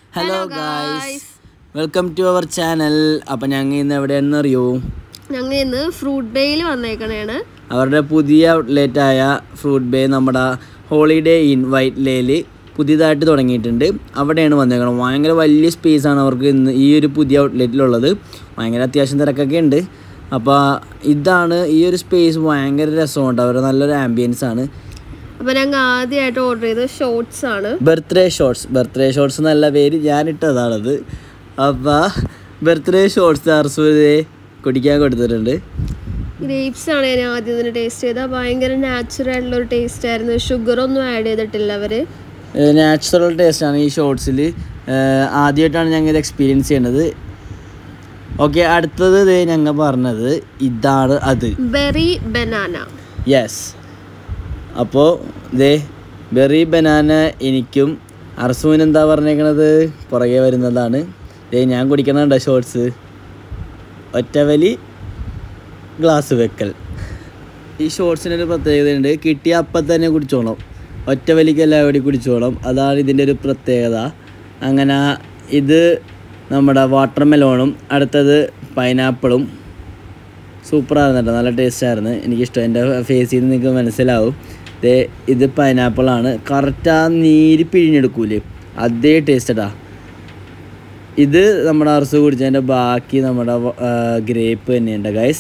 Hello guys welcome to our channel അപ്പം ഞങ്ങൾ ഇന്ന് എവിടെയാണെന്ന് അറിയോ ഞങ്ങൾ ഇന്ന് ഫ്രൂട്ട് ബേയിൽ വന്നേക്കണേണ് അവരുടെ പുതിയ ഔട്ട്ലെറ്റ് ആയ ഫ്രൂട്ട് ബേ നമ്മുടെ ഹോളിഡേ ഇൻ വൈറ്റ് ലേയിൽ പുതിയതായിട്ട് തുടങ്ങിയിട്ടുണ്ട് അവിടെയാണ് വന്നേക്കണം ഭയങ്കര വലിയ സ്പേസാണ് അവർക്ക് ഇന്ന് ഈ ഒരു പുതിയ ഔട്ട്ലെറ്റിലുള്ളത് ഭയങ്കര അത്യാവശ്യം തിരക്കൊക്കെ ഉണ്ട് അപ്പോൾ ഇതാണ് ഈ ഒരു സ്പേസ് ഭയങ്കര രസമുണ്ട് അവരുടെ നല്ലൊരു ആംബിയൻസ് ആണ് അപ്പൊ ഞങ്ങൾ ആദ്യമായിട്ട് ഓർഡർ ചെയ്തത് ഷോർട്സ് ആണ് ബർത്ത്ഡേ ഷോർട്സ് ബർത്ത്ഡേ ഷോർട്സ് നല്ല പേര് ഞാനിട്ടതാണത് അപ്പോൾ ബർത്ത്ഡേ ഷോർട്സ് അർസുദേ കുടിക്കാൻ കൊടുത്തിട്ടുണ്ട് ഗ്രേപ്സ് ആണ് ഞാൻ ആദ്യം തന്നെ ടേസ്റ്റ് ചെയ്തത് ഭയങ്കര നാച്ചുറൽ ആയിട്ടുള്ള ഒരു ടേസ്റ്റ് ആയിരുന്നു ഷുഗർ ഒന്നും ആഡ് ചെയ്തിട്ടില്ല അവര് നാച്ചുറൽ ടേസ്റ്റാണ് ഈ ഷോർട്സിൽ ആദ്യമായിട്ടാണ് ഞങ്ങൾ ഇത് എക്സ്പീരിയൻസ് ചെയ്യണത് ഓക്കെ അടുത്തത് ദേ ഞങ്ങൾ പറഞ്ഞത് ഇതാണ് അത് ബെറി ബനാന യെസ് അപ്പോൾ ദേ ബെറി ബനാന എനിക്കും അർസുവിന് എന്താ പറഞ്ഞേക്കണത് പുറകെ വരുന്നതാണ് ദേ ഞാൻ കുടിക്കണുണ്ട് ഷോർട്സ് ഒറ്റവലി ഗ്ലാസ് വെക്കൽ ഈ ഷോർട്സിനൊരു പ്രത്യേകതയുണ്ട് കിട്ടിയ അപ്പം തന്നെ കുടിച്ചോണം ഒറ്റ വലിക്ക് എല്ലാവരും കുടിച്ചോണം അതാണ് ഇതിൻ്റെ ഒരു പ്രത്യേകത അങ്ങനെ ഇത് നമ്മുടെ വാട്ടർ മെലോണും അടുത്തത് പൈനാപ്പിളും സൂപ്പറായിരുന്നു കേട്ടോ നല്ല ടേസ്റ്റായിരുന്നു എനിക്കിഷ്ടം എൻ്റെ ഫേസിൽ നിന്ന് നിങ്ങൾക്ക് മനസ്സിലാവും ദേ ഇത് പൈനാപ്പിളാണ് കറക്റ്റ് ആ നീര് പിഴിഞ്ഞെടുക്കൂലേ അതേ ടേസ്റ്റടാ ഇത് നമ്മുടെ അറസ് കുടിച്ചതിൻ്റെ ബാക്കി നമ്മുടെ ഗ്രേപ്പ് തന്നെയുണ്ട് ഗൈസ്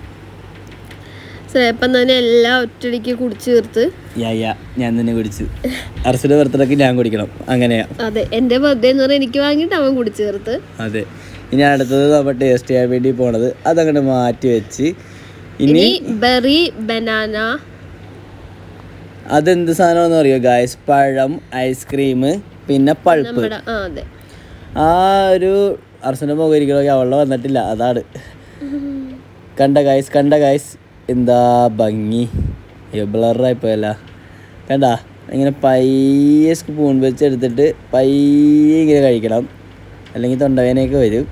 ചിലപ്പം തന്നെ എല്ലാം ഒറ്റടിക്ക് കുടിച്ചു തീർത്ത് യാ യാ ഞാൻ തന്നെ കുടിച്ചു അറസിൻ്റെ ബർത്ത്ഡേക്ക് ഞാൻ കുടിക്കണം അങ്ങനെയാ അതെ എൻ്റെ ബർത്ത്ഡേ എന്ന് പറഞ്ഞാൽ എനിക്ക് വാങ്ങിയിട്ട് അവൻ കുടിച്ചു തീർത്ത് അതെ ഇനി അടുത്തത് നമ്മൾ ടേസ്റ്റ് ചെയ്യാൻ വേണ്ടി പോണത് അതങ്ങോട്ട് മാറ്റി വെച്ച് ഇനി ഇനി ബെറി ബനാന അതെന്ത് സാധനമാണെന്ന് അറിയോ ഗായ്സ് പഴം ഐസ്ക്രീം പിന്നെ പൾപ്പ് നമ്മുടെ ആ അതെ ആ ഒരു അർസൻ്റെ മുഖം ഇരിക്കണമെങ്കിൽ അവളുടെ വന്നിട്ടില്ല അതാണ് കണ്ട ഗായ്സ് കണ്ട ഗായ്സ് എന്താ ഭംഗി ബ്ലറായി പോയല്ല കണ്ട ഇങ്ങനെ പയ്യെ സ്പൂൺ വെച്ച് എടുത്തിട്ട് പയ്യെ ഇങ്ങനെ കഴിക്കണം അല്ലെങ്കിൽ തൊണ്ടവേനയൊക്കെ വരും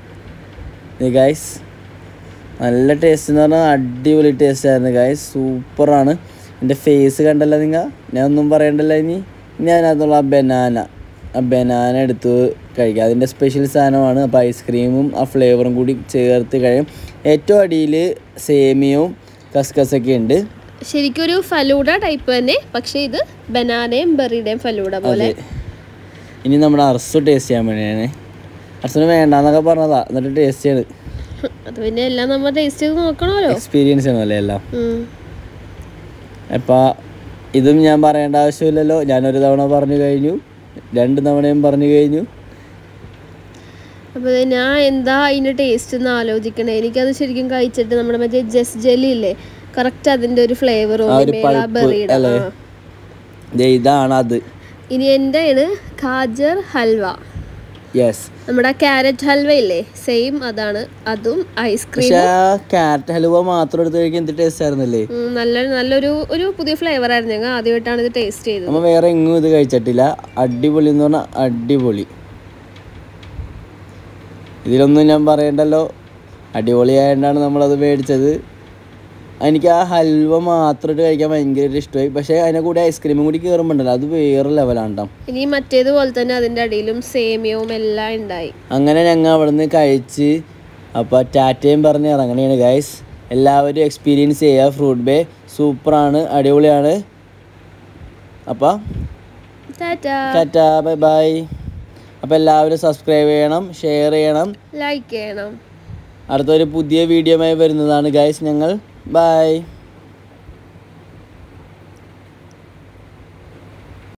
ഗായ്സ് നല്ല ടേസ്റ്റ് എന്ന് പറഞ്ഞാൽ അടിപൊളി ടേസ്റ്റ് ആയിരുന്നു ഗായ്സ് സൂപ്പറാണ് എൻ്റെ ഫേസ് കണ്ടല്ലോ നിങ്ങൾ ഞാൻ ഒന്നും പറയണ്ടല്ലോ ഇനി ഇനി അതിനകത്തുള്ള ആ ബനാന ആ ബനാന എടുത്ത് കഴിക്കുക അതിൻ്റെ സ്പെഷ്യൽ സാധനമാണ് അപ്പോൾ ഐസ്ക്രീമും ആ ഫ്ലേവറും കൂടി ചേർത്ത് കഴിയും ഏറ്റവും അടിയിൽ സേമിയവും കസ്കസൊക്കെ ഉണ്ട് ശരിക്കും ഒരു ഫലൂഡ ടൈപ്പ് തന്നെ പക്ഷേ ഇത് ബനാനയും ബെറിയുടെയും ഫലൂഡ പോലെ അതെ ഇനി നമ്മുടെ അർസ് ടേസ്റ്റ് ചെയ്യാൻ വേണ്ടിയാണ് അർസിന് വേണ്ടാന്നൊക്കെ പറഞ്ഞതാ എന്നിട്ട് ടേസ്റ്റ് ചെയ്ത് അത് പിന്നെ എല്ലാം നമ്മൾ ടേസ്റ്റ് ചെയ്ത് നോക്കണമല്ലോ എക്സ്പീരിയൻസ് ചെയ്യണമല്ലേ എല്ലാം ഉം. അപ്പോൾ ഇതും ഞാൻ പറയേണ്ട ആവശ്യമില്ലല്ലോ ഞാനൊരു തവണ പറഞ്ഞു കഴിഞ്ഞു രണ്ട് തവണയും പറഞ്ഞു കഴിഞ്ഞു അപ്പോൾ ഇത് ഞാൻ എന്താ അതിൻ്റെ ടേസ്റ്റ് എന്ന് ആലോചിക്കണേ എനിക്കത് ശരിക്കും കഴിച്ചിട്ട് നമ്മുടെ മറ്റേ ജസ് ജെല്ലി ഇല്ലേ കറക്റ്റ് അതിൻ്റെ ഒരു ഫ്ലേവർ ആ ഒരു പൾപ്പ് ബെറിയുടെ അല്ലേ ദേ ഇതാണ് അത് ഇനി എൻ്റെ ആണ് ഖാജർ ഹൽവ യെസ് നമ്മുടെ ക്യാരറ്റ് ഹൽവ ഇല്ലേ സെയിം അതാണ് അതും ഐസ്ക്രീം പക്ഷെ ആ ക്യാരറ്റ് ഹലുവ മാത്രം എടുത്ത് കഴിക്കാൻ എന്ത് ടേസ്റ്റ് ആയിരുന്നല്ലേ നല്ല നല്ലൊരു ഒരു പുതിയ ഫ്ലേവർ ആയിരുന്നു ഞങ്ങൾ ആദ്യമായിട്ടാണ് ഇത് ടേസ്റ്റ് ചെയ്തത് നമ്മൾ വേറെ എങ്ങും ഇത് കഴിച്ചിട്ടില്ല അടിപൊളി എന്ന് പറഞ്ഞാൽ അടിപൊളി ഇതിലൊന്നും ഞാൻ പറയണ്ടല്ലോ അടിപൊളിയായതുകൊണ്ടാണ് നമ്മളത് മേടിച്ചത് എനിക്ക് ആ ഹൽവ മാത്രമായിട്ട് കഴിക്കാൻ ഭയങ്കര ഇഷ്ടമായി പക്ഷേ അതിനെ കൂടി ഐസ്ക്രീമും കൂടി കയറുമ്പോണ്ടല്ലോ അത് വേറെ ലെവലാണ് കേട്ടോ ഇനി മറ്റേതുപോലെ തന്നെ അതിൻ്റെ അടിയിലും സേമിയവും എല്ലാം ഉണ്ടായി അങ്ങനെ ഞങ്ങൾ അവിടെ നിന്ന് കഴിച്ച് അപ്പോൾ ടാറ്റയും പറഞ്ഞ് ഇറങ്ങണേണ് ഗൈസ് എല്ലാവരും എക്സ്പീരിയൻസ് ചെയ്യുക ഫ്രൂട്ട് ബേ സൂപ്പറാണ് അടിപൊളിയാണ് അപ്പോൾ ടാറ്റാ ടാറ്റ ബൈ ബൈ അപ്പോൾ എല്ലാവരും സബ്സ്ക്രൈബ് ചെയ്യണം ഷെയർ ചെയ്യണം ലൈക്ക് ചെയ്യണം അടുത്തൊരു പുതിയ വീഡിയോയുമായി വരുന്നതാണ് ഗൈസ് ഞങ്ങൾ ബൈ